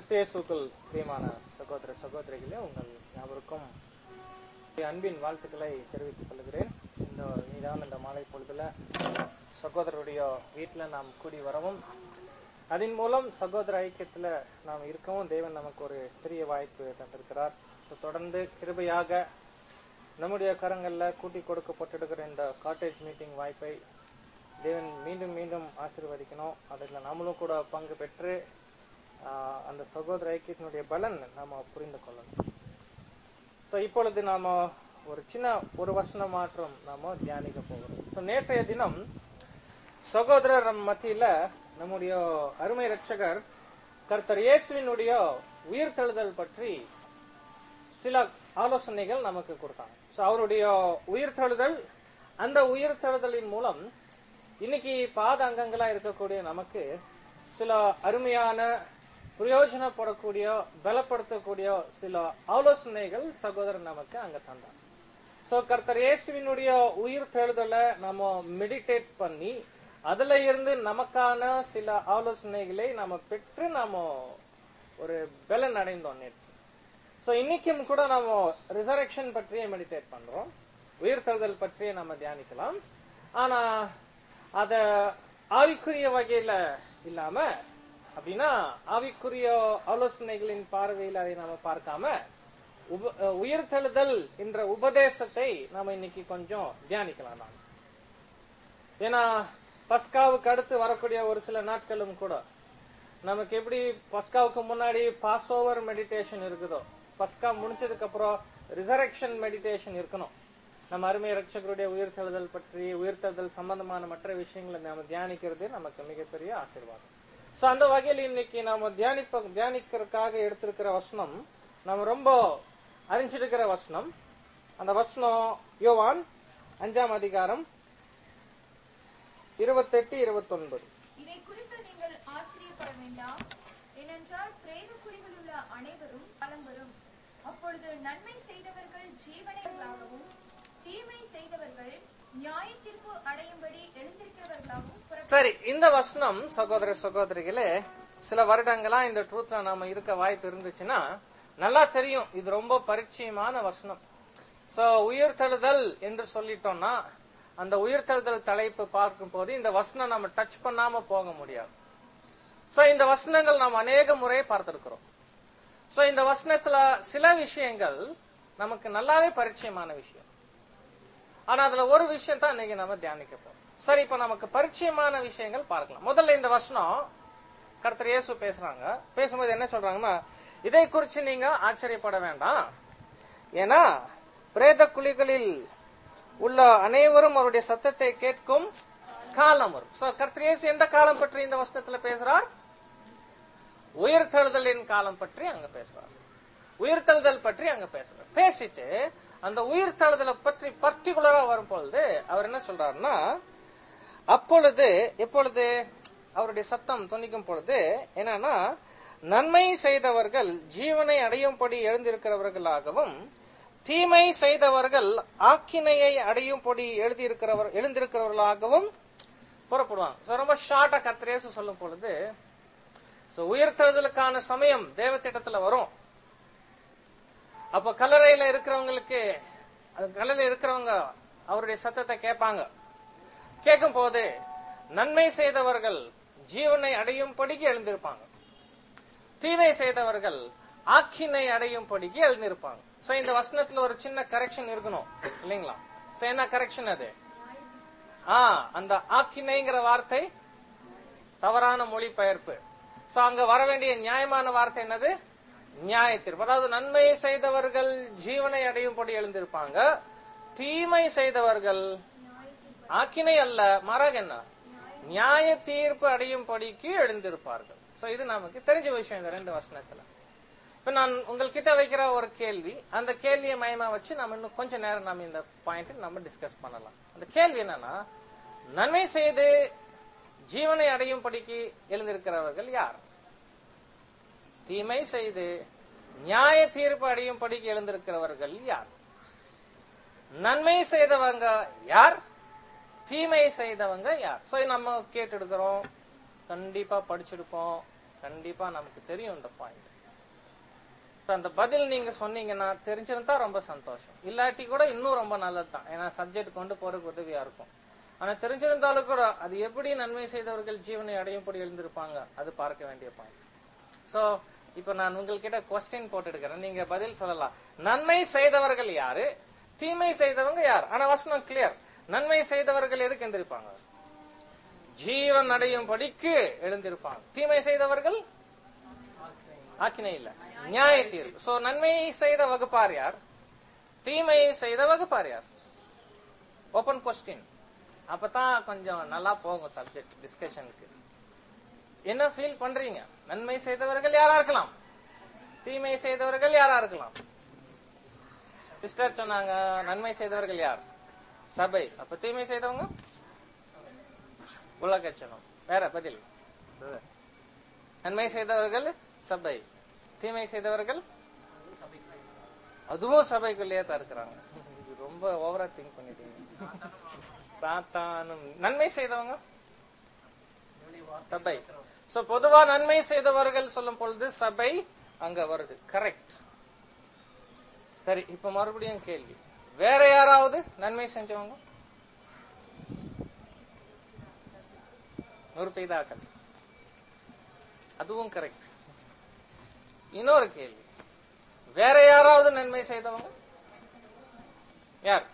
கிறிஸ்தியேசுக்குள் பிரியமான சகோதர சகோதரிகளே உங்கள் யாவருக்கும் என் அன்பின் வாழ்த்துக்களை தெரிவித்துக் கொள்கிறேன் இந்த நீதான இந்த மாலை பொழுதுல சகோதரருடைய வீட்டுல நாம் கூடி வரவும் அதன் மூலம் சகோதர ஐக்கியத்துல நாம் இருக்கவும் தேவன் நமக்கு ஒரு பெரிய வாய்ப்பு தந்திருக்கிறார் So, தொடர்ந்து கிருபையாக நம்முடைய கரங்கள்ல கூட்டி கொடுக்கப்பட்டிருக்கிற இந்த காட்டேஜ் மீட்டிங் வாய்ப்பை தேவன் மீண்டும் மீண்டும் ஆசீர்வதிக்கணும் அதில் நாமளும் கூட பங்கு பெற்று ஆஹ், அந்த சகோதர ஐக்கியத்தினுடைய பலன் நாம புரிந்து கொள்ளணும் சோ இப்பொழுது நாம ஒரு சின்ன ஒரு வசன மாற்றம் நாம தியானிக்க போகிறோம் சோ நேற்றைய தினம் சகோதரர் நம் மத்தியில நம்முடைய அருமை ரட்சகர் கர்த்தர் இயேசுவினுடைய உயிர்த்தெழுதல் பற்றி சில ஆலோசனைகள் நமக்கு கொடுத்தாங்க சோ அவருடைய உயிர்த்தெழுதல் அந்த உயிர்த்தெழுதலின் மூலம் இன்னைக்கு பாத அங்கங்களா இருக்கக்கூடிய நமக்கு சில அருமையான பிரயோஜனப்படக்கூடிய பலப்படுத்தக்கூடிய சில ஆலோசனைகள் சகோதரர் நமக்கு அங்க தந்தார் சோ கர்த்தர் இயேசுவினுடைய உயிர் தேடுதலை நம்ம மெடிடேட் பண்ணி அதுல இருந்து நமக்கான சில ஆலோசனைகளை நாம பெற்று நாம ஒரு பலன் அடைந்தோம் நேற்று சோ இன்னைக்கும் கூட நாம ரிசரக்ஷன் பற்றியே மெடிடேட் பண்றோம் உயிர் தழுதல் பற்றியே நம்ம தியானிக்கலாம் ஆனா அத ஆவிக்குரிய வகையில இல்லாம அப்படின்னா ஆவிக்குரிய ஆலோசனைகளின் பார்வையில் அதை நாம பார்க்காம உப- அஹ் உயிர்த்தெழுதல் என்ற உபதேசத்தை நாம இன்னைக்கு கொஞ்சம் தியானிக்கலாம் நான் ஏன்னா பஸ்காவுக்கு அடுத்து வரக்கூடிய ஒரு சில நாட்களும் கூட நமக்கு எப்படி பஸ்காவுக்கு முன்னாடி பாஸ் ஓவர் மெடிடேஷன் இருக்குதோ பஸ்கா முடிஞ்சதுக்கு அப்புறம் ரிசரக்ஷன் மெடிடேஷன் இருக்கணும் நம்ம அருமை ரட்சகருடைய உயிர்த்தெழுதல் பற்றி உயிர்த்தெழுதல் சம்பந்தமான மற்ற விஷயங்களை நாம தியானிக்கிறது நமக்கு மிகப்பெரிய ஆசீர்வாதம் சோ அந்த வகையில் இன்னைக்கு நாம தியானிப்ப தியானிக்கிறதுக்காக எடுத்திருக்கிற வசனம் நம்ம ரொம்ப அறிஞ்சிருக்கிற வசனம் அந்த வசனம் யோவான் அஞ்சாம் அதிகாரம் இருபத்தெட்டு இருபத்தொன்பது இதை குறித்து நீங்கள் ஆச்சரியப்பட வேண்டாம் ஏனென்றால் பிரேத குழிகள் உள்ள அனைவரும் பலம் வரும் அப்பொழுது நன்மை செய்தவர்கள் ஜீவனைகளாகவும் தீமை செய்தவர்கள் நியாய தீர்ப்பு அடையும்படி எழுந்திருக்கிறவர்களாகவும் புறப்பட்டு சரி இந்த வசனம் சகோதர சகோதரிகளே சில வருடங்களா இந்த ட்ரூத்ல நாம இருக்க வாய்ப்பு இருந்துச்சுன்னா நல்லா தெரியும் இது ரொம்ப பரிச்சயமான வசனம் சோ உயிர்த்தெழுதல் என்று சொல்லிட்டோம்னா அந்த உயிர்த்தெழுதல் தலைப்பு பார்க்கும் போது இந்த வசனம் நம்ம டச் பண்ணாம போக முடியாது சோ இந்த வசனங்கள் நாம் அநேக முறை பார்த்திருக்கிறோம் சோ இந்த வசனத்துல சில விஷயங்கள் நமக்கு நல்லாவே பரிச்சயமான விஷயம் ஆனா அதுல ஒரு விஷயம் தான் இன்னைக்கு நம்ம தியானிக்க போறோம் சரி இப்ப நமக்கு பரிச்சயமான விஷயங்கள் பார்க்கலாம் முதல்ல இந்த வசனம் கர்த்தர் இயேசு பேசுறாங்க பேசும்போது என்ன சொல்றாங்கன்னா இதை குறித்து நீங்க ஆச்சரியப்பட வேண்டாம் ஏன்னா பிரேத குழிகளில் உள்ள அனைவரும் அவருடைய சத்தத்தை கேட்கும் காலம் வரும் சோ கர்த்தர் இயேசு எந்த காலம் பற்றி இந்த வசனத்துல பேசுறார் உயிர்த்தெழுதலின் காலம் பற்றி அங்க பேசுறார் உயிர்த்தெழுதல் பற்றி அங்க பேசுறார் பேசிட்டு அந்த உயிர்த்தெழுதலை பற்றி பர்டிகுலரா வரும் பொழுது அவர் என்ன சொல்றாருன்னா அப்பொழுது எப்பொழுது அவருடைய சத்தம் துணிக்கும் பொழுது என்னன்னா நன்மை செய்தவர்கள் ஜீவனை அடையும்படி எழுந்திருக்கிறவர்களாகவும் தீமை செய்தவர்கள் ஆக்கினையை அடையும்படி எழுதியிருக்கிறவர் எழுந்திருக்கிறவர்களாகவும் புறப்படுவாங்க So, ரொம்ப ஷார்ட்டா கத்திரேசு சொல்லும் பொழுது சோ உயிர்த்தெழுதலுக்கான சமயம் தேவத்திட்டத்துல வரும் அப்ப கல்லறையில இருக்கிறவங்களுக்கு அது கல்லறையில இருக்கிறவங்க அவருடைய சத்தத்தை கேட்பாங்க கேட்கும் போது நன்மை செய்தவர்கள் ஜீவனை அடையும்படிக்கு எழுந்திருப்பாங்க தீமை செய்தவர்கள் ஆக்கினை அடையும்படிக்கு எழுந்திருப்பாங்க சோ இந்த வசனத்துல ஒரு சின்ன கரெக்ஷன் இருக்கணும் இல்லைங்களா சோ என்ன கரெக்ஷன் அது ஆ அந்த ஆக்கினைங்கிற வார்த்தை தவறான மொழிபெயர்ப்பு சோ அங்க வர வேண்டிய நியாயமான வார்த்தை என்னது நியாய தீர்ப்பு அதாவது நன்மை செய்தவர்கள் ஜீவனை அடையும்படி எழுந்திருப்பாங்க தீமை செய்தவர்கள் ஆக்கினை அல்ல மாறாக என்ன நியாய தீர்ப்பு அடையும்படிக்கு எழுந்திருப்பார்கள் சோ இது நமக்கு தெரிஞ்ச விஷயம் இந்த ரெண்டு வசனத்துல இப்ப நான் உங்கள்கிட்ட வைக்கிற ஒரு கேள்வி அந்த கேள்வியை மயமா வச்சு நம்ம இன்னும் கொஞ்ச நேரம் நம்ம இந்த பாயிண்ட் நம்ம டிஸ்கஸ் பண்ணலாம் அந்த கேள்வி என்னன்னா நன்மை செய்து ஜீவனை அடையும்படிக்கு எழுந்திருக்கிறவர்கள் யார் தீமை செய்து நியாய தீர்ப்பு அடையும்படிக்கு எழுந்திருக்கிறவர்கள் யார் நன்மை செய்தவங்க யார் தீமை செய்தவங்க யார் சோ நம்ம கேட்டு கண்டிப்பா படிச்சிருப்போம் கண்டிப்பா நமக்கு தெரியும் இந்த பாயிண்ட் அந்த பதில் நீங்க சொன்னீங்கன்னா தெரிஞ்சிருந்தா ரொம்ப சந்தோஷம் இல்லாட்டி கூட இன்னும் ரொம்ப நல்லதுதான் ஏன்னா சப்ஜெக்ட் கொண்டு போறதுக்கு உதவியா இருக்கும் ஆனா தெரிஞ்சிருந்தாலும் கூட அது எப்படி நன்மை செய்தவர்கள் ஜீவனை அடையும்படி எழுந்திருப்பாங்க அது பார்க்க வேண்டிய பாயிண்ட் சோ இப்ப நான் உங்ககிட்ட கொஸ்டின் போட்டுருக்கிறேன் நீங்க பதில் சொல்லலாம் நன்மை செய்தவர்கள் யாரு தீமை செய்தவங்க யார் ஆனா வசனம் கிளியர் நன்மை செய்தவர்கள் எதுக்கு எந்திருப்பாங்க ஜீவன் அடையும் படிக்கு எழுந்திருப்பாங்க தீமை செய்தவர்கள் ஆக்கினை இல்ல நியாய தீர்ப்பு சோ நன்மையை செய்த வகுப்பார் யார் தீமையை செய்த வகுப்பார் யார் ஓபன் கொஸ்டின் அப்பதான் கொஞ்சம் நல்லா போகும் சப்ஜெக்ட் டிஸ்கஷனுக்கு என்ன ஃபீல் பண்றீங்க நன்மை செய்தவர்கள் யாரா இருக்கலாம் தீமை செய்தவர்கள் யாரா இருக்கலாம் சிஸ்டர் சொன்னாங்க நன்மை செய்தவர்கள் யார் சபை அப்ப தீமை செய்தவங்க உலகச்சனம் வேற பதில் நன்மை செய்தவர்கள் சபை தீமை செய்தவர்கள் அதுவும் சபைக்குள்ளேயே தான் இருக்கிறாங்க இது ரொம்ப ஓவரா திங்க் பண்ணிட்டீங்க சாத்தானும் நன்மை செய்தவங்க சபை சோ பொதுவா நன்மை செய்தவர்கள் சொல்லும் பொழுது சபை அங்க வருது கரெக்ட் சரி இப்ப மறுபடியும் கேள்வி வேற யாராவது நன்மை செஞ்சவங்க நூறு பெய்தாக்கள் அதுவும் கரெக்ட் இன்னொரு கேள்வி வேற யாராவது நன்மை செய்தவங்க யார்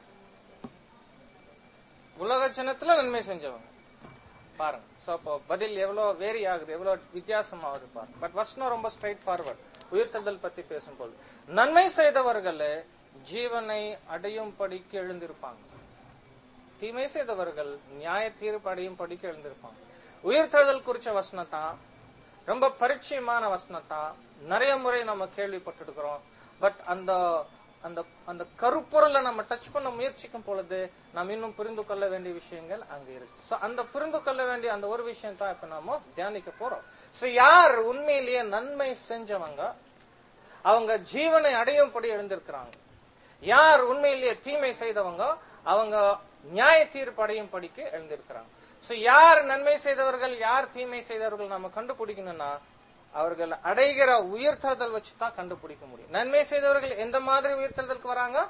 உலக சின்னத்துல நன்மை செஞ்சவங்க பாருங்க சோ அப்போ பதில் எவ்வளவு வேரி ஆகுது எவ்வளவு வித்தியாசம் ஆகுது பாருங்க பட் வசனம் ரொம்ப ஸ்ட்ரைட் ஃபார்வர்ட் உயிர்த்தல் பத்தி பேசும்போது நன்மை செய்தவர்கள் ஜீவனை அடையும் படிக்கு எழுந்திருப்பாங்க தீமை செய்தவர்கள் நியாய தீர்ப்பு அடையும் படிக்க எழுந்திருப்பாங்க உயிர்த்தெழுதல் குறிச்ச வசனத்தான் ரொம்ப பரிச்சயமான வசனத்தான் நிறைய முறை நம்ம கேள்விப்பட்டிருக்கிறோம் பட் அந்த அந்த அந்த கருப்பொருளை நம்ம டச் பண்ண முயற்சிக்கும் பொழுது நாம் இன்னும் புரிந்து கொள்ள வேண்டிய விஷயங்கள் அங்க இருக்கு சோ அந்த புரிந்து கொள்ள வேண்டிய அந்த ஒரு விஷயம் தான் இப்ப நாம தியானிக்க போறோம் சோ யார் உண்மையிலேயே நன்மை செஞ்சவங்க அவங்க ஜீவனை அடையும்படி எழுந்திருக்கிறாங்க யார் உண்மையிலேயே தீமை செய்தவங்க அவங்க நியாய தீர்ப்பு அடையும் படிக்க எழுந்திருக்கிறாங்க சோ யார் நன்மை செய்தவர்கள் யார் தீமை செய்தவர்கள் நம்ம கண்டுபிடிக்கணும்னா அவர்கள் அடைகிற உயிர்த்தெழுதல் வச்சு தான் கண்டுபிடிக்க முடியும் நன்மை செய்தவர்கள் எந்த மாதிரி உயிர்த்தெழுதலுக்கு வராங்க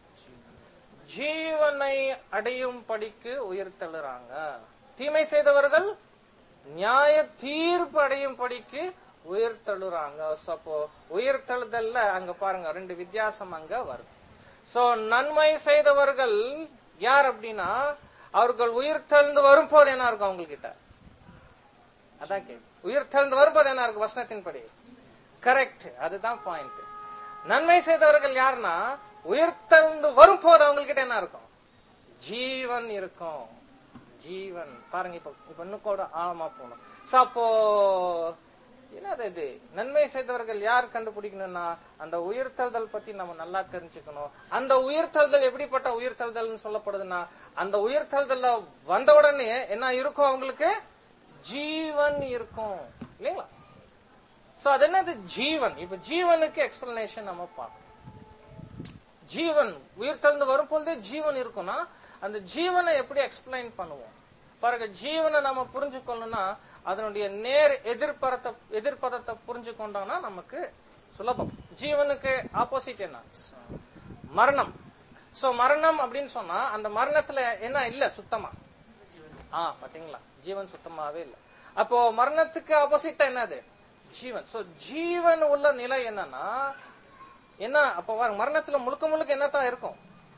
ஜீவனை அடையும் படிக்கு உயிர்த்தெழுறாங்க தீமை செய்தவர்கள் நியாய தீர்ப்பு அடையும் படிக்கு உயிர்த்தெழுறாங்க So, அப்போ உயிர்த்தெழுதல்ல அங்க பாருங்க ரெண்டு வித்தியாசம் அங்க வருது சோ நன்மை செய்தவர்கள் யார் அப்படின்னா அவர்கள் உயிர்த்தெழுந்து வரும்போது என்ன இருக்கும் அவங்க கிட்ட அதான் கேள்வி உயிர் தெழுந்து வரும்போது என்ன இருக்கு வசனத்தின்படி கரெக்ட் அதுதான் பாயிண்ட் நன்மை செய்தவர்கள் யாருன்னா உயிர் தெழுந்து வரும்போது அவங்ககிட்ட என்ன இருக்கும் ஜீவன் இருக்கும் ஜீவன் பாருங்க இப்ப இப்ப இன்னும் கூட ஆழமா போகணும் So, அப்போ என்னது இது நன்மை செய்தவர்கள் யார் கண்டுபிடிக்கணும்னா அந்த உயிர்த்தெழுதல் பத்தி நம்ம நல்லா தெரிஞ்சுக்கணும் அந்த உயிர்த்தெழுதல் எப்படிப்பட்ட உயிர்த்தெழுதல்னு சொல்லப்படுதுன்னா அந்த உயிர்த்தெழுதல்ல வந்த உடனே என்ன இருக்கும் அவங்களுக்கு ஜீவன் இருக்கும் இல்லைங்களா சோ அது என்னது ஜீவன் இப்ப ஜீவனுக்கு எக்ஸ்பிளனேஷன் நம்ம பார்க்கணும் ஜீவன் உயிர் தெழுந்து வரும்பொழுதே ஜீவன் இருக்கும்னா அந்த ஜீவனை எப்படி எக்ஸ்பிளைன் பண்ணுவோம் பாருங்க ஜீவனை நம்ம புரிஞ்சுக்கணும்னா அதனுடைய நேர் எதிர்பரத்தை எதிர்பதத்தை புரிஞ்சு கொண்டோம்னா நமக்கு சுலபம் ஜீவனுக்கு ஆப்போசிட் என்ன மரணம் சோ மரணம் அப்படின்னு சொன்னா அந்த மரணத்துல என்ன இல்ல சுத்தமா ஆ பாத்தீங்களா ஜீவன் சுத்தமாவே இல்ல அப்போ மரணத்துக்கு ஆப்போசிட் என்னது ஜீவன் சோ ஜீவன் உள்ள நிலை என்னன்னா என்ன அப்ப பாருங்க, மரணத்துல முழுக்க முழுக்க என்னத்தான் இருக்கும்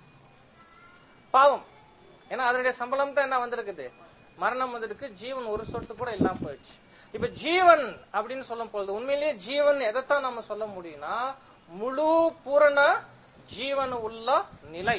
பாவம் ஏன்னா அதனுடைய சம்பளம் தான் என்ன வந்திருக்குது மரணம் வந்திருக்கு ஜீவன் ஒரு சொட்டு கூட இல்லாம போயிடுச்சு இப்ப ஜீவன் அப்படின்னு சொல்லும் பொழுது உண்மையிலேயே ஜீவன் எதைத்தான் நம்ம சொல்ல முடியும்னா முழு பூரண ஜீவன் உள்ள நிலை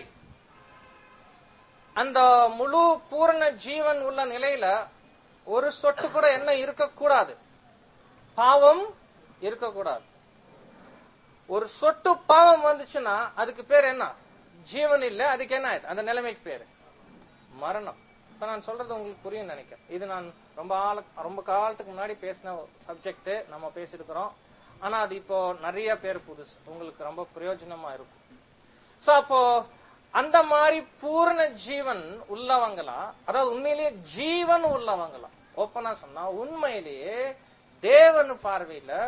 அந்த முழு பூரண ஜீவன் உள்ள நிலையில ஒரு சொட்டு கூட என்ன இருக்கக்கூடாது பாவம் இருக்கக்கூடாது ஒரு சொட்டு பாவம் வந்துச்சுன்னா அதுக்கு பேர் என்ன ஜீவன் இல்ல அதுக்கு என்ன ஆயிடுது அந்த நிலைமைக்கு பேரு மரணம் இப்ப நான் சொல்றது உங்களுக்கு புரியும் நினைக்கிறேன் இது நான் ரொம்ப ஆள ரொம்ப காலத்துக்கு முன்னாடி பேசின சப்ஜெக்ட் நம்ம பேசிருக்கிறோம் ஆனா அது இப்போ நிறைய பேர் புதுசு உங்களுக்கு ரொம்ப பிரயோஜனமா இருக்கும் சோ அப்போ அந்த மாதிரி பூரண ஜீவன் உள்ளவங்களா அதாவது உண்மையிலேயே ஜீவன் உள்ளவங்களா ஓப்பனா சொன்னா உண்மையிலேயே தேவன் பார்வையில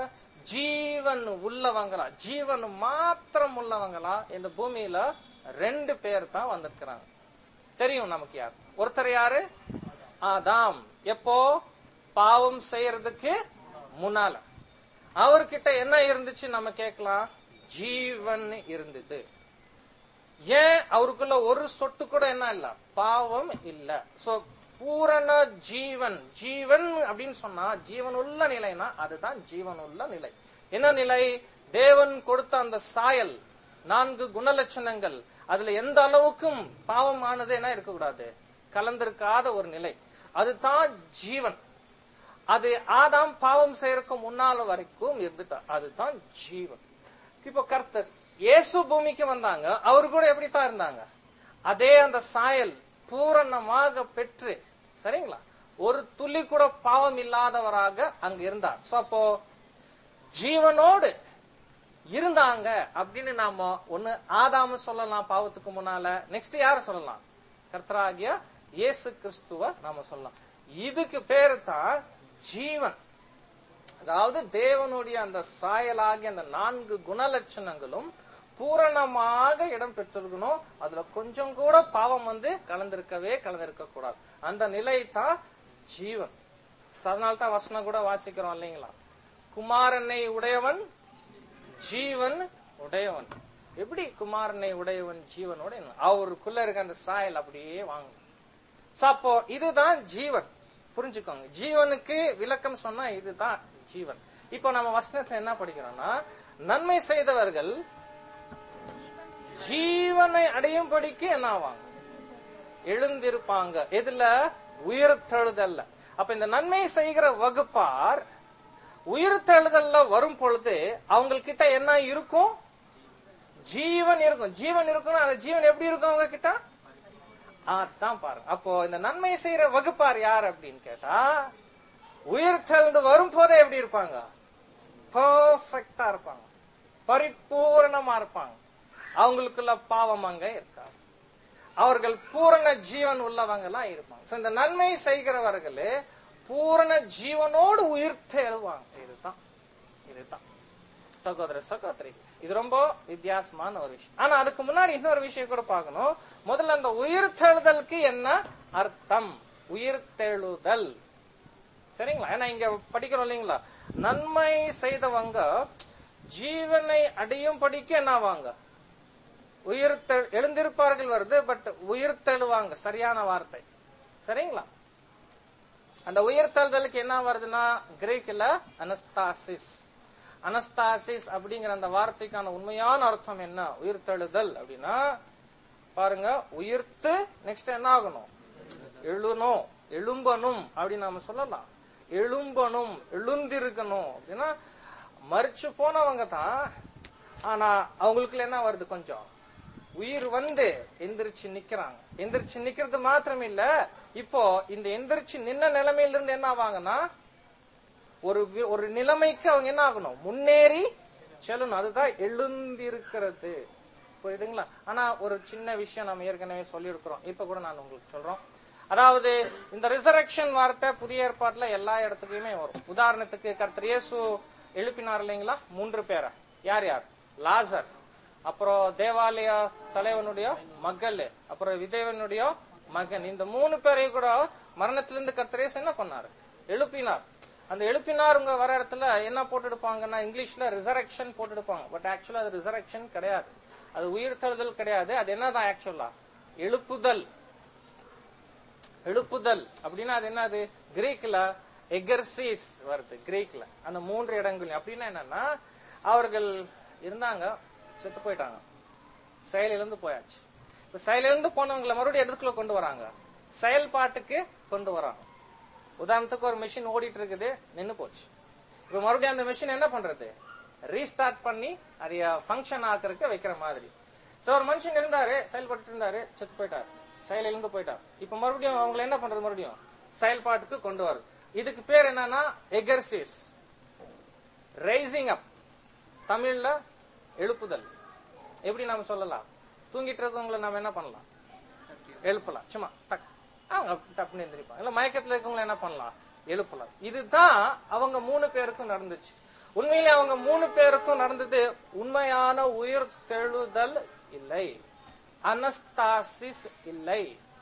ஜீவன் உள்ளவங்களா ஜீவன் மாத்திரம் உள்ளவங்களா இந்த பூமியில ரெண்டு பேர் தான் வந்திருக்கிறாங்க தெரியும் நமக்கு யார் ஒருத்தர் யாரு ஆதாம் எப்போ பாவம் செய்யறதுக்கு முன்னால அவர்கிட்ட என்ன இருந்துச்சு நம்ம கேட்கலாம் ஜீவன் இருந்தது ஏன் அவருக்குள்ள ஒரு சொட்டு கூட என்ன இல்ல பாவம் இல்ல சோ பூரண ஜீவன் ஜீவன் அப்படின்னு சொன்னா ஜீவன் உள்ள நிலைனா அதுதான் ஜீவன் உள்ள நிலை என்ன நிலை தேவன் கொடுத்த அந்த சாயல் நான்கு குணலட்சணங்கள் அதுல எந்த அளவுக்கும் பாவமானது என்ன இருக்கக்கூடாது கலந்திருக்காத ஒரு நிலை அதுதான் ஜீவன் அது ஆதாம் பாவம் செய்யறதுக்கு முன்னால வரைக்கும் இருந்துட்டா அதுதான் ஜீவன் இப்போ கர்த்தர் இயேசு பூமிக்கு வந்தாங்க அவரு கூட எப்படித்தான் இருந்தாங்க அதே அந்த சாயல் பூரணமாக பெற்று சரிங்களா ஒரு துளி கூட பாவம் இல்லாதவராக அங்க இருந்தார் சோ அப்போ ஜீவனோடு இருந்தாங்க அப்படின்னு நாம ஒண்ணு ஆதாம சொல்லலாம் பாவத்துக்கு முன்னால நெக்ஸ்ட் யார சொல்லலாம் கர்த்தராகிய இயேசு கிறிஸ்துவ நாம சொல்லலாம் இதுக்கு பேரு தான் ஜீவன் அதாவது தேவனுடைய அந்த சாயலாகிய அந்த நான்கு குணலட்சணங்களும் பூரணமாக இடம் பெற்றிருக்கணும் அதுல கொஞ்சம் கூட பாவம் வந்து கலந்திருக்கவே கலந்திருக்க கூடாது அந்த நிலை தான் ஜீவன் So, அதனால தான் வசனம் கூட வாசிக்கிறோம் இல்லைங்களா குமாரனை உடையவன் ஜீவன் உடையவன் எப்படி குமாரனை உடையவன் ஜீவனோட அவருக்குள்ள இருக்க அந்த சாயல் அப்படியே வாங்கணும் So, அப்போ இதுதான் ஜீவன் புரிஞ்சுக்கோங்க ஜீவனுக்கு விளக்கம் சொன்னா இதுதான் ஜீவன் இப்போ நம்ம வசனத்துல என்ன படிக்கிறோம்னா நன்மை செய்தவர்கள் ஜீவனை அடையும் படிக்கு என்ன ஆவாங்க எழுந்திருப்பாங்க எதுல உயிர்த்தெழுதல்ல அப்ப இந்த நன்மை செய்கிற வகுப்பார் உயிர்த்தெழுதல்ல வரும் பொழுது அவங்க கிட்ட என்ன இருக்கும் ஜீவன் இருக்கும் ஜீவன் இருக்கும் அந்த ஜீவன் எப்படி இருக்கும் அவங்க கிட்ட அதான் பாருங்க அப்போ இந்த நன்மை செய்யற வகுப்பார் யார் அப்படின்னு கேட்டா உயிர் தெழுந்து வரும் போதே எப்படி இருப்பாங்க பர்ஃபெக்டா இருப்பாங்க பரிபூரணமா இருப்பாங்க அவங்களுக்குள்ள பாவம் அங்க இருக்காது அவர்கள் பூரண ஜீவன் உள்ளவங்களா இருப்பாங்க So, இந்த நன்மை செய்கிறவர்களே பூரண ஜீவனோடு உயிர்த்து எழுவாங்க இதுதான் இதுதான் சகோதர சகோதரி இது ரொம்ப வித்தியாசமான ஒரு விஷயம் ஆனா அதுக்கு முன்னாடி இன்னொரு விஷயம் கூட பார்க்கணும் முதல்ல அந்த உயிர்த்தெழுதலுக்கு என்ன அர்த்தம் உயிர்த்தெழுதல் சரிங்களா ஏன்னா இங்க படிக்கிறோம் இல்லைங்களா நன்மை செய்தவங்க ஜீவனை அடையும் படிக்க என்ன ஆவாங்க உயிர்த்த எழுந்திருப்பார்கள் வருது பட் உயிர்த்தெழுவாங்க சரியான வார்த்தை சரிங்களா அந்த உயிர்த்தெழுதலுக்கு என்ன வருதுன்னா கிரீக்ல அனஸ்தாசிஸ் அனஸ்தாசிஸ் அப்படிங்கிற அந்த வார்த்தைக்கான உண்மையான அர்த்தம் என்ன உயிர்த்தெழுதல் அப்படின்னா பாருங்க உயிர்த்து நெக்ஸ்ட் என்ன ஆகணும் எழுணும் எழும்பணும் அப்படின்னு நாம சொல்லலாம் எழும்பணும் எழுந்திருக்கணும் அப்படின்னா மறிச்சு போனவங்க தான் ஆனா அவங்களுக்குள்ள என்ன வருது கொஞ்சம் உயிர் வந்து எந்திரிச்சு நிக்கிறாங்க எந்திரிச்சு நிக்கிறது மாத்திரம் இல்ல இப்போ இந்த எந்திரிச்சு நின்ன நிலைமையில இருந்து என்ன ஆவாங்கன்னா ஒரு வி- ஒரு நிலைமைக்கு அவங்க என்ன ஆகணும் முன்னேறி செல்லணும் அதுதான் எழுந்திருக்கிறது புரியுதுங்களா ஆனா ஒரு சின்ன விஷயம் நம்ம ஏற்கனவே சொல்லியிருக்கிறோம் இப்ப கூட நான் உங்களுக்கு சொல்றோம் அதாவது இந்த ரிசரக்ஷன் வார்த்தை புதிய ஏற்பாட்டுல எல்லா இடத்துக்குமே வரும் உதாரணத்துக்கு கர்த்தர் இயேசு எழுப்பினார் இல்லைங்களா மூன்று பேரை யார் யார் லாசர் அப்புறம் தேவாலய தலைவனுடைய மகள் அப்புறம் விதேவனுடைய மகன் இந்த மூணு பேரையும் கூட மரணத்திலிருந்து கர்த்தர் இயேசு என்ன பண்ணாரு எழுப்பினார் அந்த எழுப்பினாருங்க வர இடத்துல என்ன போட்டுடுப்பாங்கன்னா இங்கிலீஷ்ல ரிசரக்ஷன் போட்டுடுப்பாங்க பட் ஆக்சுவலா அது ரிசரக்ஷன் கிடையாது அது உயிர்த்தெழுதல் கிடையாது அது என்னதான் ஆக்சுவலா எழுப்புதல் எழுப்புதல் அப்படின்னா அது என்னது கிரீக்ல எகர்சிஸ் வருது கிரீக்ல அந்த மூன்று இடங்கள் அப்படின்னா என்னன்னா அவர்கள் இருந்தாங்க செத்து போயிட்டாங்க செயலிலிருந்து போயாச்சு இப்ப செயலிலிருந்து போனவங்களை மறுபடியும் எதுக்குள்ள கொண்டு வராங்க செயல்பாட்டுக்கு கொண்டு வராங்க உதாரணத்துக்கு ஒரு மிஷின் ஓடிட்டு இருக்குது நின்னு போச்சு இப்ப மறுபடியும் அந்த மிஷின் என்ன பண்றது ரீஸ்டார்ட் பண்ணி அதைய ஃபங்க்ஷன் ஆக்குறதுக்கு வைக்கிற மாதிரி சோ ஒரு மனுஷன் இருந்தாரு செயல்பட்டு இருந்தாரு செத்து போயிட்டாரு செயல் இழந்து போயிட்டார் இப்ப மறுபடியும் அவங்களை என்ன பண்றது மறுபடியும் செயல்பாட்டுக்கு கொண்டு வருது இதுக்கு பேர் என்னன்னா எகர்சிஸ் ரைசிங் அப் தமிழ்ல எழுப்புதல் எப்படி நாம சொல்லலாம் தூங்கிட்டு இருக்கவங்களை நாம என்ன பண்ணலாம் எழுப்பலாம் சும்மா டக் அவங்க டப்புன்னு எந்திரிப்பாங்க இல்ல மயக்கத்துல இருக்கவங்களை என்ன பண்ணலாம் எழுப்பலாம் இதுதான் அவங்க மூணு பேருக்கும் நடந்துச்சு உண்மையிலே அவங்க மூணு பேருக்கும் நடந்தது உண்மையான உயிர் தெழுதல் இல்லை அனஸ்தாசிஸ் இல்லை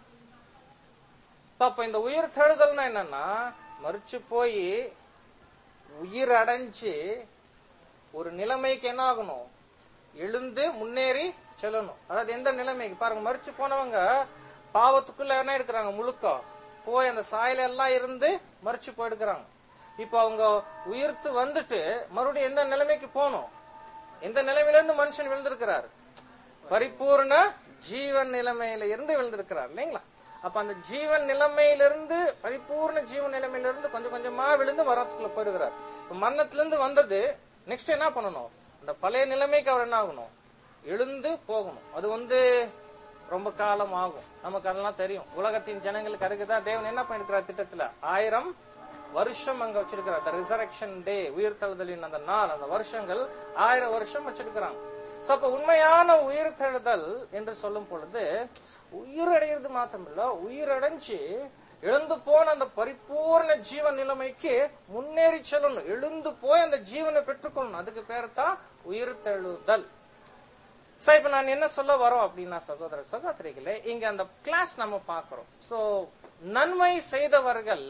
அப்ப இந்த உயிர் தெழுதல்னா என்னன்னா மறிச்சு போய் உயிர் அடைஞ்சு ஒரு நிலைமைக்கு என்ன ஆகணும் எழுந்து முன்னேறி செல்லணும் அதாவது எந்த நிலைமைக்கு பாருங்க மறிச்சு போனவங்க பாவத்துக்குள்ள என்ன இருக்கிறாங்க முழுக்க போய் அந்த சாயல எல்லாம் இருந்து மறிச்சு போயிடுக்கிறாங்க இப்ப அவங்க உயிர்த்து வந்துட்டு மறுபடியும் எந்த நிலைமைக்கு போகணும் எந்த நிலைமையில இருந்து மனுஷன் விழுந்திருக்கிறார் பரிபூர்ண ஜீவன் நிலைமையில இருந்து விழுந்திருக்கிறார் இல்லைங்களா அப்ப அந்த ஜீவன் நிலைமையிலிருந்து பரிபூர்ண ஜீவன் நிலைமையிலிருந்து கொஞ்சம் கொஞ்சமா விழுந்து மரணத்துக்குள்ள போயிடுகிறார் இப்ப மரணத்திலிருந்து வந்தது நெக்ஸ்ட் என்ன பண்ணணும் அந்த பழைய நிலைமைக்கு அவர் என்ன ஆகணும் எழுந்து போகணும் அது வந்து ரொம்ப காலம் ஆகும் நமக்கு அதெல்லாம் தெரியும் உலகத்தின் ஜனங்களுக்கு அதுக்குதான் தேவன் என்ன பண்ணிருக்கிறார் திட்டத்துல ஆயிரம் வருஷம் அங்க வச்சிருக்கிறார் the resurrection டே உயிர்த்தெழுதலின் அந்த நாள் அந்த வருஷங்கள் ஆயிரம் வருஷம் வச்சிருக்கிறாங்க சோ அப்ப உண்மையான உயிர்த்தெழுதல் என்று சொல்லும் பொழுது உயிரடைகிறது மாத்திரமில்ல உயிரடைஞ்சு எழுந்து போன அந்த பரிபூர்ண ஜீவன் நிலைமைக்கு முன்னேறி செல்லணும் எழுந்து போய் அந்த ஜீவனை பெற்றுக்கொள்ளணும் அதுக்கு பேர் தான் உயிர்த்தெழுதல் சோ இப்ப நான் என்ன சொல்ல வரோம் அப்படின்னா சகோதர சகோதரிகளே இங்க அந்த கிளாஸ் நம்ம பாக்குறோம் சோ நன்மை செய்தவர்கள்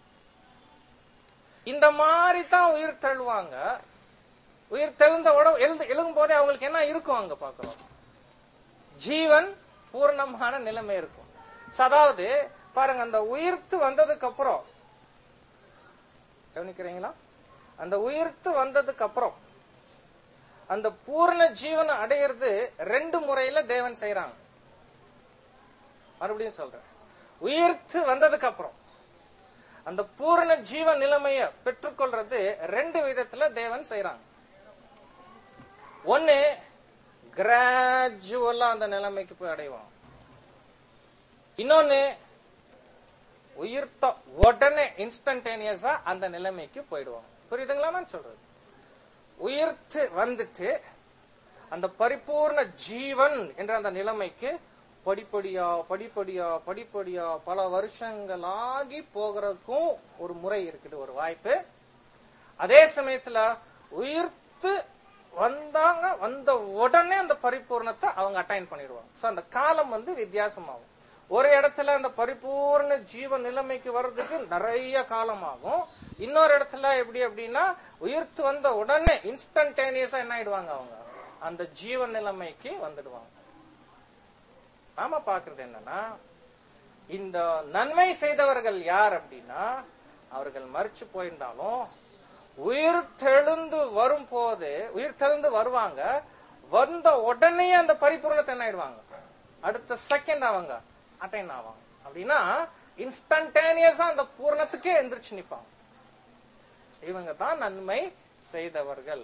இந்த மாதிரி தான் உயிர் தழுவாங்க உயிர் தெழுந்த உடம்பு எழுந்து எழுகும் போதே அவங்களுக்கு என்ன இருக்கும் அங்க பாக்குறோம் ஜீவன் பூர்ணமான நிலைமை இருக்கும் So, அதாவது பாருங்க அந்த உயிர்த்து வந்ததுக்கு அப்புறம் கவனிக்கிறீங்களா அந்த உயிர்த்து வந்ததுக்கு அப்புறம் அந்த பூர்ண ஜீவனை அடையிறது ரெண்டு முறையில தேவன் செய்யறாங்க மறுபடியும் சொல்றேன் உயிர்த்து வந்ததுக்கு அப்புறம் அந்த பூரண ஜீவ நிலைமைய பெற்றுக்கொள்றது ரெண்டு விதத்துல தேவன் செய்யறாங்க ஒன்னு கிராஜுவலா அந்த நிலைமைக்கு போய் அடைவான் இன்னொன்னு உயிர்த்த உடனே இன்ஸ்டன்டேனியஸா அந்த நிலைமைக்கு போயிடுவாங்க புரியுதுங்களா நான் சொல்றது உயிர்த்து வந்துட்டு அந்த பரிபூர்ண ஜீவன் என்ற அந்த நிலைமைக்கு படிப்படியா படிப்படியா படிப்படியா பல வருஷங்களாகி போகிறதுக்கும் ஒரு முறை இருக்குது ஒரு வாய்ப்பு அதே சமயத்துல உயிர்த்து வந்தாங்க வந்த உடனே அந்த பரிபூர்ணத்தை அவங்க அட்டைன் பண்ணிடுவாங்க சோ அந்த காலம் வந்து வித்தியாசமாகும் ஒரு இடத்துல அந்த பரிபூர்ண ஜீவ நிலைமைக்கு வர்றதுக்கு நிறைய காலம் ஆகும் இன்னொரு இடத்துல எப்படி அப்படின்னா உயிர்த்து வந்த உடனே இன்ஸ்டன்டேனியஸா என்ன ஆயிடுவாங்க அவங்க அந்த ஜீவ நிலைமைக்கு வந்துடுவாங்க நாம பாக்குறது என்னன்னா இந்த நன்மை செய்தவர்கள் யார் அப்படின்னா அவர்கள் மறிச்சு போயிருந்தாலும் உயிர் தெழுந்து வரும் போது உயிர் தெழுந்து வருவாங்க வந்த உடனே அந்த பரிபூர்ணத்தை என்ன ஆயிடுவாங்க அடுத்த செகண்ட் அவங்க அட்டைன் ஆவாங்க அப்படின்னா இன்ஸ்டன்டேனியஸா அந்த பூர்ணத்துக்கே எந்திரிச்சு நிப்பாங்க இவங்க தான் நன்மை செய்தவர்கள்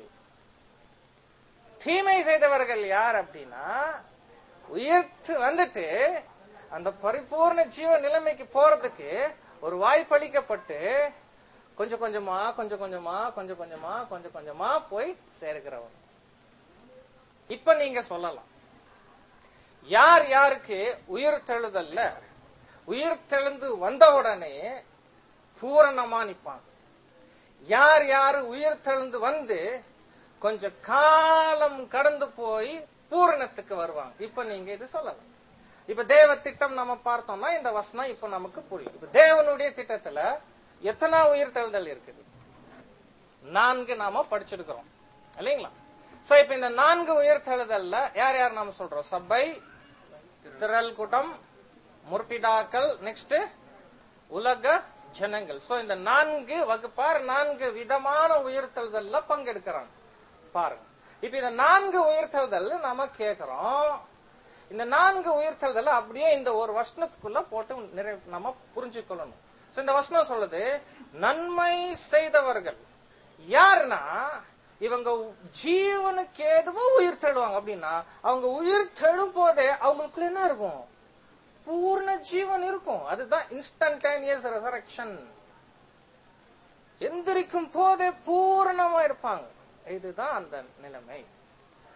தீமை செய்தவர்கள் யார் அப்படின்னா உயிர்த்து வந்துட்டு அந்த பரிபூர்ண ஜீவ நிலைமைக்கு போறதுக்கு ஒரு வாய்ப்பளிக்கப்பட்டு கொஞ்சம் கொஞ்சமா கொஞ்சம் கொஞ்சமா கொஞ்சம் கொஞ்சமா கொஞ்சம் கொஞ்சமா போய் சேர்க்கிறவங்க இப்ப நீங்க சொல்லலாம் யார் யாருக்கு உயிர் தெழுதல்ல உயிர் தெழுந்து வந்த உடனே பூரணமா நிப்பாங்க யார் யாரு உயிர் தெழுந்து வந்து கொஞ்சம் காலம் கடந்து போய் பூரணத்துக்கு வருவாங்க இப்ப நீங்க இது சொல்லலாம் இப்ப தேவ திட்டம் நம்ம பார்த்தோம்னா இந்த வசனம் இப்ப நமக்கு புரியும் இப்ப தேவனுடைய திட்டத்துல எத்தனை உயிர் தெழுதல் இருக்குது நான்கு நாம படிச்சிருக்கிறோம் இல்லைங்களா சோ இப்ப இந்த நான்கு உயிர் தெழுதல்ல யார் யார் நாம சொல்றோம் சபை திரள் கூட்டம் முற்பிதாக்கள் நெக்ஸ்ட் உலக ஜனங்கள் சோ இந்த நான்கு வகுப்பார் நான்கு விதமான உயிர்த்தெழுதல்ல பங்கெடுக்கிறாங்க பாருங்க இப்ப இந்த நான்கு உயிர்த்தெழுதல் நாம கேக்குறோம் இந்த நான்கு உயிர்த்தெழுதல் அப்படியே இந்த ஒரு வசனத்துக்குள்ள போட்டு நிறை நம்ம புரிஞ்சுக்கொள்ளணும் சோ இந்த வசனம் சொல்லுது நன்மை செய்தவர்கள் யாருன்னா இவங்க ஜீவனுக்கு ஏதுவோ உயிர் தெழுவாங்க அப்படின்னா அவங்க உயிர் தெழும் போதே அவங்களுக்குள்ள என்ன இருக்கும் பூர்ண ஜீவன் இருக்கும் அதுதான் இன்ஸ்டன்டேனியஸ் ரெசரக்ஷன் எந்திரிக்கும் போதே பூரணமா இருப்பாங்க இதுதான் அந்த நிலைமை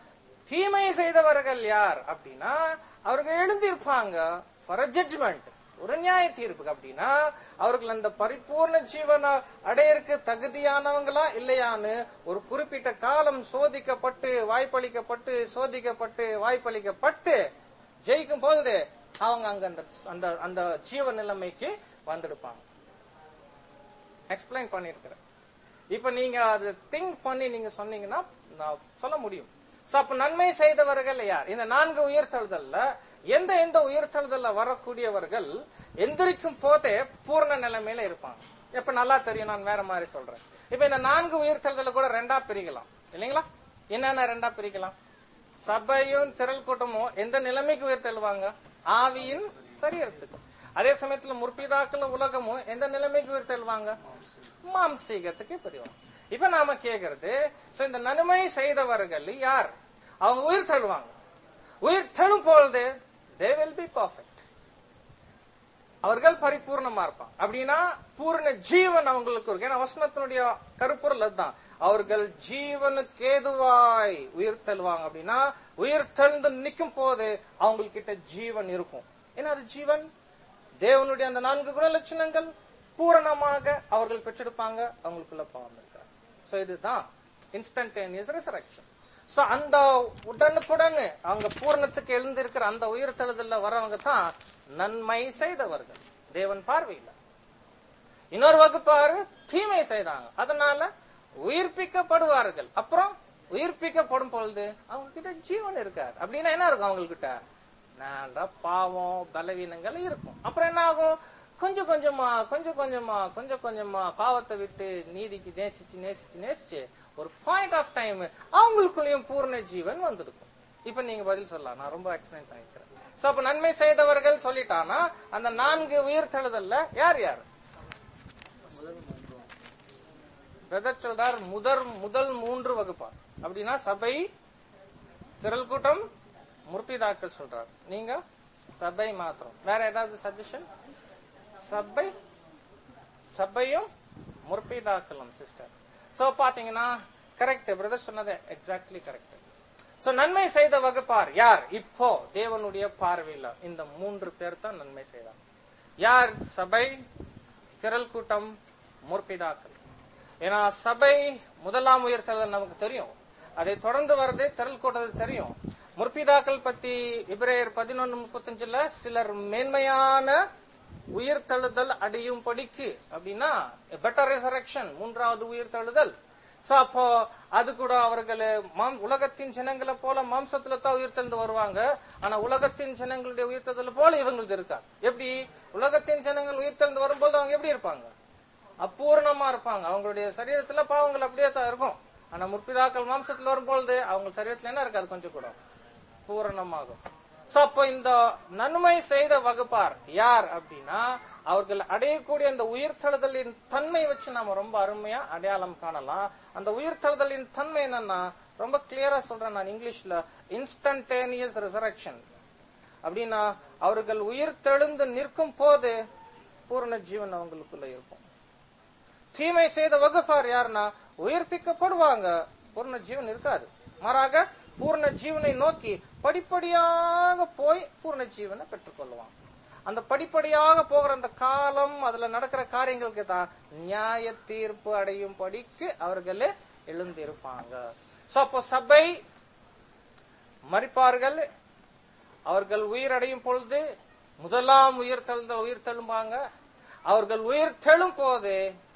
தீமை செய்தவர்கள் யார் அப்படின்னா அவர்கள் எழுந்திருப்பாங்க ஃபார் அ ஜட்ஜ்மெண்ட் ஒரு நியாய தீர்ப்புக்கு அப்படின்னா அவர்கள் அந்த பரிபூர்ண ஜீவன அடையறக்கு தகுதியானவங்களா இல்லையான்னு ஒரு குறிப்பிட்ட காலம் சோதிக்கப்பட்டு வாய்ப்பளிக்கப்பட்டு சோதிக்கப்பட்டு வாய்ப்பளிக்கப்பட்டு ஜெயிக்கும் பொழுது அவங்க அங்க அந்த அந்த அந்த ஜீவ நிலைமைக்கு வந்தெடுப்பாங்க எக்ஸ்பிளைன் பண்ணிருக்கிறேன் இப்ப நீங்க அது திங்க் பண்ணி நீங்க சொன்னீங்கன்னா நான் சொல்ல முடியும் So, அப்ப நன்மை செய்தவர்கள் யார் இந்த நான்கு உயிர்த்தெழுதல்ல எந்த எந்த உயிர்த்தெழுதல்ல வரக்கூடியவர்கள் எந்திரிக்கும் போதே பூர்ண நிலைமையில இருப்பாங்க இப்ப நல்லா தெரியும் நான் வேற மாதிரி சொல்றேன் இப்ப இந்த நான்கு உயிர்த்தெழுதல கூட ரெண்டா பிரிக்கலாம் இல்லைங்களா என்னென்ன ரெண்டா பிரிக்கலாம் சபையும் திரள் கூட்டமும் எந்த நிலைமைக்கு உயிர்த்தெழுவாங்க ஆவியின் சரீரத்துக்கு அதே சமயத்துல முற்பிதாக்கள் உலகமும் எந்த நிலைமைக்கு உயிர்த்தெழுவாங்க மாம்சீகத்துக்கு பிரிவாங்க இப்ப நாம கேக்குறது சோ இந்த நன்மை செய்தவர்கள் யார் அவங்க உயிர் தழுவாங்க உயிர் தழும் பொழுது தே வில் பி பர்ஃபெக்ட் அவர்கள் பரிபூர்ணமா இருப்பாங்க அப்படின்னா பூர்ண ஜீவன் அவங்களுக்கு இருக்கு ஏன்னா வசனத்தினுடைய கருப்பொருள் அதுதான் அவர்கள் ஜீவனுக்கு ஏதுவாய் உயிர் தழுவாங்க அப்படின்னா உயிர் தெழுந்து நிக்கும் போது அவங்கக்கிட்ட ஜீவன் இருக்கும் ஏன்னா அது ஜீவன் தேவனுடைய அந்த நான்கு குணலட்சணங்கள் பூரணமாக அவர்கள் பெற்றெடுப்பாங்க அவங்களுக்குள்ள பாவம் இருக்காது சோ இதுதான் இன்ஸ்டன்டேனியஸ் ரிசரக்ஷன் சோ அந்த உடனுக்குடன் அவங்க பூரணத்துக்கு எழுந்திருக்கிற அந்த உயிர் தழுதல்ல வரவங்க தான் நன்மை செய்தவர்கள் தேவன் பார்வையில் இன்னொரு வகுப்பாரு தீமை செய்தாங்க அதனால உயிர்ப்பிக்கப்படுவார்கள் அப்புறம் உயிர்ப்பிக்கப்படும் பொழுது அவங்க கிட்ட ஜீவன் இருக்காது அப்படின்னா என்ன இருக்கும் அவங்க கிட்ட நல்ல பாவம் பலவீனங்கள் இருக்கும் அப்புறம் என்ன ஆகும் கொஞ்சம் கொஞ்சமா கொஞ்சம் கொஞ்சமா கொஞ்சம் கொஞ்சமா பாவத்தை விட்டு நீதிக்கு நேசிச்சு நேசிச்சு நேசிச்சு ஒரு பாயிண்ட் ஆஃப் டைம் அவங்களுக்குள்ளயும் பூர்ண ஜீவன் வந்திருக்கும் இப்ப நீங்க பதில் சொல்லலாம் நான் ரொம்ப எக்ஸ்பிளைன் பண்ணிக்கிறேன் சோ அப்ப நன்மை செய்தவர்கள் சொல்லிட்டானா அந்த நான்கு உயிர் தழுதல்ல யார் யார் பிரதர் சொல்றார் முதல் முதல் மூன்று வகுப்பார் அப்படின்னா சபை திரள் கூட்டம் முற்பிதாக்கள் சொல்றார் நீங்க சபை மாத்திரம் வேற ஏதாவது சஜஷன் சபை சபையும் முற்பிதாக்களும் சிஸ்டர் சோ பாத்தீங்கன்னா கரெக்ட் பிரதர் சொன்னது எக்ஸாக்ட்லி கரெக்ட் சோ நன்மை செய்த வகுப்பார் யார் இப்போ தேவனுடைய பார்வையில இந்த மூன்று பேர் தான் நன்மை செய்தார் யார் சபை திரள் கூட்டம் முற்பிதாக்கள் ஏன்னா சபை முதலாம் உயர்த்தல் நமக்கு தெரியும் அதை தொடர்ந்து வர்றது திரள் கூட்டது தெரியும் முற்பிதாக்கள் பத்தி இப்ரேயர் பதினொன்னு முப்பத்தஞ்சுல சிலர் மேன்மையான உயிர் தழுதல் அடையும் படிக்கு அப்படின்னா பெட்டர் ரிசரக்ஷன் மூன்றாவது உயிர் தழுதல் சோ அப்போ அது கூட அவர்கள் மாம் உலகத்தின் ஜனங்களை போல மாம்சத்துல தான் உயிர்த்தெழுந்து வருவாங்க ஆனா உலகத்தின் ஜனங்களுடைய உயிர்த்தெழுதல் போல இவங்களுக்கு இருக்கா எப்படி உலகத்தின் ஜனங்கள் உயிர்த்தெழுந்து வரும்போது அவங்க எப்படி இருப்பாங்க அப்பூர்ணமா இருப்பாங்க அவங்களுடைய சரீரத்துல பாவங்கள் அப்படியே தான் இருக்கும் ஆனா முற்பிதாக்கள் மாம்சத்துல வரும்பொழுது அவங்க சரீரத்துல என்ன இருக்காது கொஞ்சம் கூட பூரணமாகும் சோ அப்போ இந்த நன்மை செய்த வகுப்பார் யார் அப்படின்னா அவர்கள் அடையக்கூடிய அந்த உயிர்த்தழுதலின் தன்மை வச்சு நாம ரொம்ப அருமையா அடையாளம் காணலாம் அந்த உயிர்த்தழுதலின் தன்மை என்னன்னா ரொம்ப கிளியரா சொல்றேன் நான் இங்கிலீஷ்ல இன்ஸ்டன்டேனியஸ் ரிசரக்ஷன் அப்படின்னா அவர்கள் உயிர் தெழுந்து நிற்கும் போது பூரண ஜீவன் அவங்களுக்குள்ள இருக்கும் தீமை செய்த வகுப்பார் யாருன்னா உயிர்ப்பிக்கப்படுவாங்க பூர்ண ஜீவன் இருக்காது மாறாக பூர்ண ஜீவனை நோக்கி படிப்படியாக போய் பூர்ண ஜீவனை பெற்றுக்கொள்வாங்க அந்த படிப்படியாக போகிற அந்த காலம் அதுல நடக்கிற காரியங்களுக்கு தான் நியாய தீர்ப்பு அடையும் படிக்கு அவர்கள் எழுந்திருப்பாங்க சோ அப்போ சபை மறிப்பார்கள் அவர்கள் உயிர் அடையும் பொழுது முதலாம் உயிர் தெழுந்த உயிர் தெழும்பாங்க அவர்கள் உயிர் தெழும் போது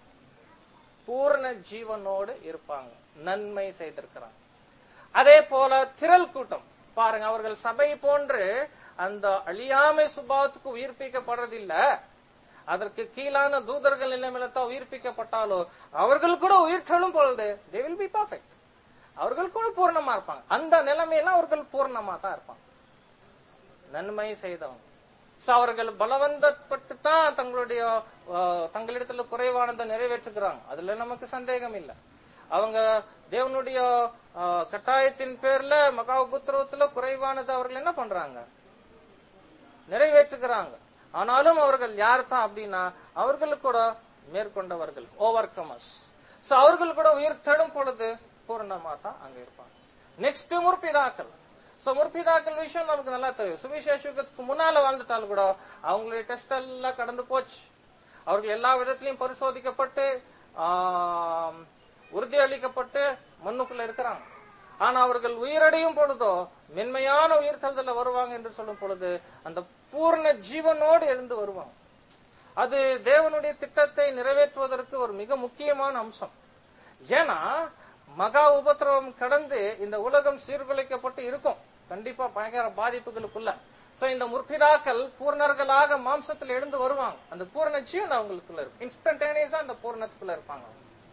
பூர்ண ஜீவனோடு இருப்பாங்க நன்மை செய்திருக்கிறாங்க அதே போல திரள் கூட்டம் பாருங்க அவர்கள் சபை போன்று அந்த அழியாமை சுபாவத்துக்கு உயிர்ப்பிக்கப்படுறதில்ல அதற்கு கீழான தூதர்கள் நிலைமையில்தான் உயிர்ப்பிக்கப்பட்டாலோ அவர்கள் கூட உயிர் செல்லும் பொழுது தே வில் பி பர்ஃபெக்ட் அவர்கள் கூட பூர்ணமா இருப்பாங்க அந்த நிலைமையில அவர்கள் பூர்ணமா தான் இருப்பாங்க நன்மை செய்தவங்க சோ அவர்கள் பலவந்தப்பட்டு தான் தங்களுடைய அஹ், தங்களிடத்துல குறைவானதை நிறைவேற்றுகிறாங்க அதுல நமக்கு சந்தேகம் இல்லை அவங்க தேவனுடைய அஹ், கட்டாயத்தின் பேர்ல மகாபுத்திரவத்துல குறைவானதை அவர்கள் என்ன பண்றாங்க நிறைவேற்றுகிறாங்க ஆனாலும் அவர்கள் யார் தான் அப்படின்னா அவர்கள் கூட மேற்கொண்டவர்கள் ஓவர் கமர்ஸ் சோ அவர்கள் கூட உயிர் தெழும் பொழுது பூர்ணமா தான் அங்க இருப்பாங்க நெக்ஸ்ட் முற்பிதாக்கள் சோ முற்பிதாக்கள் விஷயம் நமக்கு நல்லா தெரியும் சுவிசேஷத்துக்கு முன்னால வாழ்ந்துட்டாலும் கூட அவங்களுடைய டெஸ்ட் எல்லாம் கடந்து போச்சு அவர்கள் எல்லா விதத்திலையும் பரிசோதிக்கப்பட்டு ஆம், உறுதியளிக்கப்பட்டு மண்ணுக்குள்ள இருக்கிறாங்க ஆனா அவர்கள் உயிரடையும் பொழுதோ மென்மையான உயிர்த்தல்தல வருவாங்க என்று சொல்லும் பொழுது அந்த பூர்ண ஜீவனோடு எழுந்து வருவாங்க அது தேவனுடைய திட்டத்தை நிறைவேற்றுவதற்கு ஒரு மிக முக்கியமான அம்சம் ஏன்னா மகா உபத்திரவம் கடந்து இந்த உலகம் சீர்குலைக்கப்பட்டு இருக்கும் கண்டிப்பா பயங்கர பாதிப்புகளுக்குள்ள சோ இந்த முற்பிதாக்கள் பூர்ணர்களாக மாம்சத்தில் எழுந்து வருவாங்க அந்த பூர்ண ஜீவன் அவங்களுக்குள்ள இருக்கும் இன்ஸ்டன்டேனியஸா அந்த பூர்ணத்துக்குள்ள இருப்பாங்க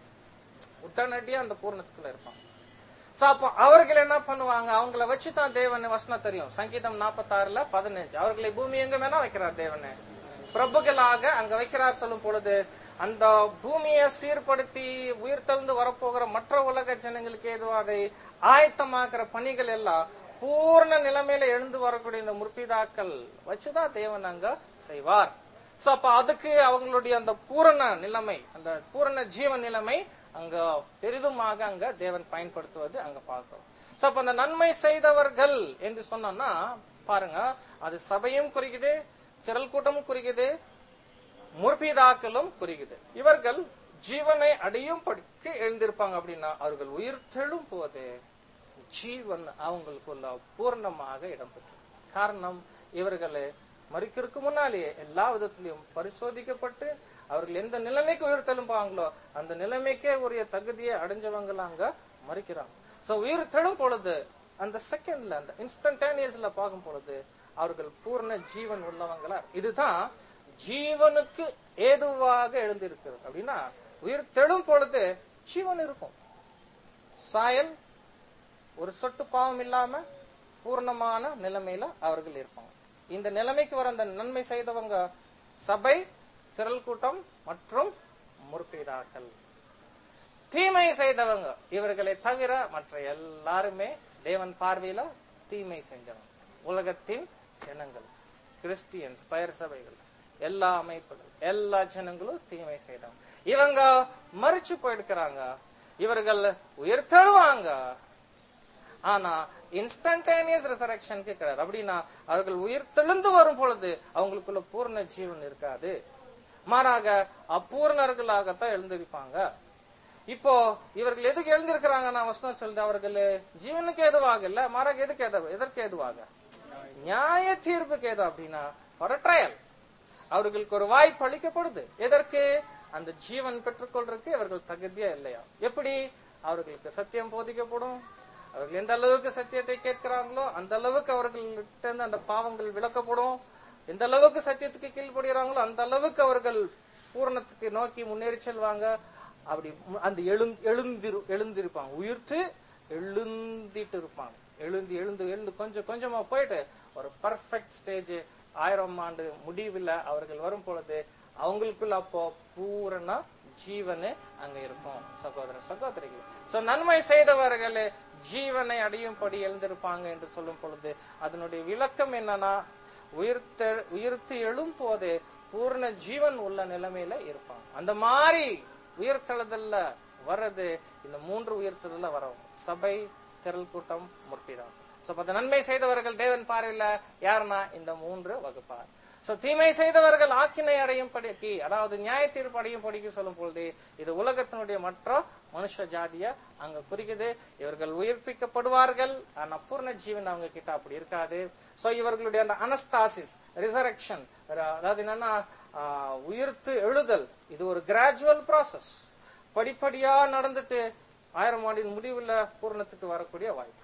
உடனடியா அந்த பூர்ணத்துக்குள்ள இருப்பாங்க சோ அப்போ அவர்கள் என்ன பண்ணுவாங்க அவங்கள வச்சு தான் தேவன் வசனம் தெரியும் சங்கீதம் 46 பதினஞ்சு அவர்களை பூமி எங்க வேணா வைக்கிறார் தேவனே பிரபுகளாக அங்க வைக்கிறார் சொல்லும் பொழுது அந்த பூமியை சீர்படுத்தி உயிர் தெழுந்து வரப்போகிற மற்ற உலக ஜனங்களுக்கு ஏதோ அதை ஆயத்தமாக்குற பணிகள் எல்லாம் பூர்ண நிலைமையில எழுந்து வரக்கூடிய இந்த முற்பிதாக்கள் வச்சுதான் தேவன் அங்க செய்வார் சோ அப்ப அதுக்கு அவங்களுடைய அந்த பூரண நிலைமை அந்த பூரண ஜீவன் நிலைமை அங்க பெரிதுமாக அங்க தேவன் பயன்படுத்துவது அங்க பார்க்கிறோம் சோ அப்ப அந்த நன்மை செய்தவர்கள் என்று சொன்னோம்னா பாருங்க அது சபையும் குறிக்குது திரள் கூட்டமும் குறிக்குது முற்பிதாக்களும் குறிக்குது இவர்கள் ஜீவனை அடையும் படிக்கு எழுந்திருப்பாங்க அப்படின்னா அவர்கள் உயிர் தெழும் போது ஜீவன் அவங்களுக்குள்ள பூர்ணமாக இடம்பெற்று காரணம் இவர்களை மறிக்கிறதுக்கு முன்னாலேயே எல்லா விதத்திலையும் பரிசோதிக்கப்பட்டு அவர்கள் எந்த நிலைமைக்கு உயிர் தெழும்பாங்களோ அந்த நிலைமைக்கே உரிய தகுதியை அடைஞ்சவங்க அங்க மறிக்கிறாங்க சோ உயிர் தெழும் பொழுது அந்த செகண்ட்ல அந்த இன்ஸ்டன்டேனியஸ்ல பார்க்கும் பொழுது அவர்கள் பூர்ண ஜீவன் உள்ளவங்களா இதுதான் ஜீவனுக்கு ஏதுவாக எழுந்திருக்கிறது அப்படின்னா உயிர் தெழும் பொழுது ஜீவன் இருக்கும் சாயல் ஒரு சொட்டு பாவம் இல்லாம பூர்ணமான நிலைமையில அவர்கள் இருப்பாங்க இந்த நிலைமைக்கு வர அந்த நன்மை செய்தவங்க சபை திரள் கூட்டம் மற்றும் முற்பிதாக்கள் தீமை செய்தவங்க இவர்களை தவிர மற்ற எல்லாருமே தேவன் பார்வையில தீமை செஞ்சவங்க உலகத்தின் ஜனங்கள் கிறிஸ்டியன்ஸ் பெயர் சபைகள் எல்லா அமைப்புகள் எல்லா ஜனங்களும் தீமை செய்தவங்க இவங்க மறிச்சு போயிருக்கிறாங்க இவர்கள் உயிர் தழுவாங்க ஆனா இன்ஸ்டன்டேனியஸ் ரிசரக்ஷனுக்கு கிடையாது அப்படின்னா அவர்கள் உயிர் தெழுந்து வரும் பொழுது அவங்களுக்குள்ள பூர்ண ஜீவன் இருக்காது மாறாக அப்பூர்ணர்களாகத்தான் எழுந்திருப்பாங்க இப்போ இவர்கள் எதுக்கு எழுந்திருக்கிறாங்க நான் வசனம் சொல்றது அவர்கள் ஜீவனுக்கு எதுவாக இல்ல மாறாக எதுக்கு எது எதற்கு எதுவாக நியாய தீர்ப்புக்கு எது அப்படின்னா ஃபார் ட்ரையல் அவர்களுக்கு ஒரு வாய்ப்பு அளிக்கப்படுது எதற்கு அந்த ஜீவன் பெற்றுக்கொள்றதுக்கு இவர்கள் தகுதியா இல்லையா எப்படி அவர்களுக்கு சத்தியம் போதிக்கப்படும் அவர்கள் எந்த அளவுக்கு சத்தியத்தை கேட்கிறாங்களோ அந்த அளவுக்கு அவர்கள்ட்ட இருந்து அந்த பாவங்கள் விளக்கப்படும் எந்த அளவுக்கு சத்தியத்துக்கு கீழ்ப்படுகிறாங்களோ அந்த அளவுக்கு அவர்கள் பூரணத்துக்கு நோக்கி முன்னேறி செல்வாங்க அப்படி மு- அந்த எழுந்து எழுந்திரு எழுந்திருப்பாங்க உயிர்த்து எழுந்திட்டு இருப்பாங்க எழுந்து எழுந்து எழுந்து கொஞ்சம் கொஞ்சமா போயிட்டு ஒரு பர்ஃபெக்ட் ஸ்டேஜ் ஆயிரம் ஆண்டு முடிவில் அவர்கள் வரும் பொழுது அவங்களுக்குள்ள அப்போ பூரண ஜீவனு அங்க இருக்கும் சகோதர சகோதரிகள் சோ நன்மை செய்தவர்களே ஜீவனை அடையும்படி எழுந்திருப்பாங்க என்று சொல்லும் பொழுது அதனுடைய விளக்கம் என்னன்னா உயிர்த்த உயிர்த்து எழும் போது பூர்ண ஜீவன் உள்ள நிலைமையில இருப்பாங்க அந்த மாதிரி உயிர்த்தெழுதல்ல வர்றது இந்த மூன்று உயிர்த்தெழுதல்ல வரும் சபை திரள் கூட்டம் முற்பிதான் சோ அப்ப அந்த நன்மை செய்தவர்கள் தேவன் பார்வையில யாருன்னா இந்த மூன்று வகுப்பார் சோ தீமை செய்தவர்கள் ஆக்கினை அடையும் படிக்கு அதாவது நியாய தீர்ப்பு அடையும் படிக்கு சொல்லும் பொழுது இது உலகத்தினுடைய மற்ற மனுஷ ஜாதிய அங்க குறிக்குது இவர்கள் உயிர்ப்பிக்கப்படுவார்கள் ஆனா பூர்ண ஜீவன் அவங்க கிட்ட அப்படி இருக்காது சோ இவர்களுடைய அந்த அனஸ்தாசிஸ் ரிசரக்ஷன் அதாவது என்னன்னா ஆஹ், உயிர்த்து எழுதல் இது ஒரு கிராஜுவல் process படிப்படியா நடந்துட்டு ஆயிரம் ஆண்டின் முடிவுல பூர்ணத்துக்கு வரக்கூடிய வாய்ப்பு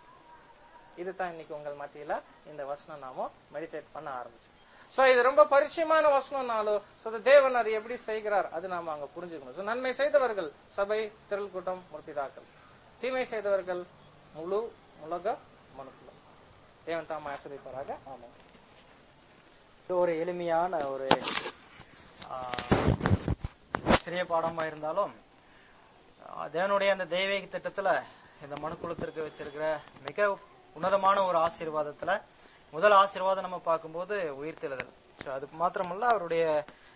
இதுதான் இன்னைக்கு உங்கள் மத்தியில இந்த வசனம் நாம மெடிடேட் பண்ண ஆரம்பிச்சோம் சோ இது ரொம்ப பரிச்சயமான வசனம்னாலும் so the தேவன் அதை எப்படி செய்கிறார் அது நாம அங்க புரிஞ்சுக்கணும் So நன்மை செய்தவர்கள் சபை திரள் கூட்டம் முற்பிதாக்கள் தீமை செய்தவர்கள் முழு உலக மனுக்குலம் தேவன் தாம் ஆசிரியப்பாராக ஆமா இது ஒரு எளிமையான ஒரு ஆ, சிறிய பாடமா இருந்தாலும் ஆ, தேவனுடைய அந்த தெய்வீக திட்டத்துல இந்த மனுக்குலத்திற்கு வச்சிருக்கிற மிக உன்னதமான ஒரு ஆசீர்வாதத்துல முதல் ஆசீர்வாதம் நம்ம பார்க்கும்போது உயிர்த்தெழுதல் So, அதுக்கு மாத்திரமல்ல அவருடைய